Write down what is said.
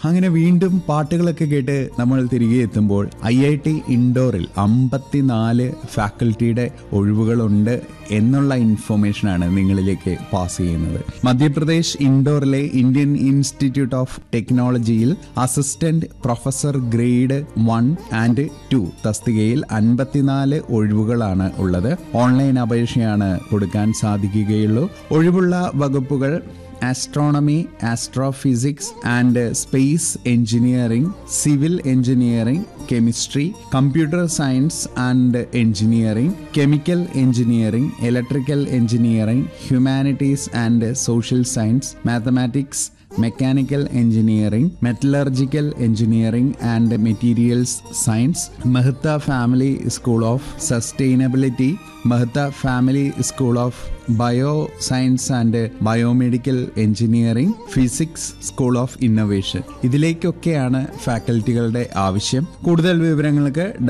അങ്ങനെ വീണ്ടും പാട്ടുകളൊക്കെ കേട്ട് നമ്മൾ തിരികെ എത്തുമ്പോൾ ഐ ഐ ടി ഇൻഡോറിൽ അമ്പത്തിനാല് ഫാക്കൽറ്റിയുടെ ഒഴിവുകളുണ്ട് എന്നുള്ള ഇൻഫർമേഷനാണ് നിങ്ങളിലേക്ക് പാസ് ചെയ്യുന്നത് മധ്യപ്രദേശ് ഇൻഡോറിലെ ഇന്ത്യൻ ഇൻസ്റ്റിറ്റ്യൂട്ട് ഓഫ് ടെക്നോളജിയിൽ assistant professor grade one and two തസ്തികയിൽ അൻപത്തിനാല് ഒഴിവുകളാണ് ഉള്ളത് ഓൺലൈൻ അപേക്ഷയാണ് കൊടുക്കാൻ സാധിക്കുകയുള്ളൂ ഒഴിവുള്ള വകുപ്പുകൾ astronomy astrophysics and space engineering civil engineering chemistry computer science and engineering chemical engineering electrical engineering humanities and social science mathematics mechanical engineering metallurgical engineering and materials science Mehta family school of sustainability Mehta family school of bio science and biomedical engineering physics school of innovation ഇതിലേക്കൊക്കെയാണ് ഫാക്കൽറ്റികളുടെ ആവശ്യം കൂടുതൽ വിവരങ്ങൾക്ക്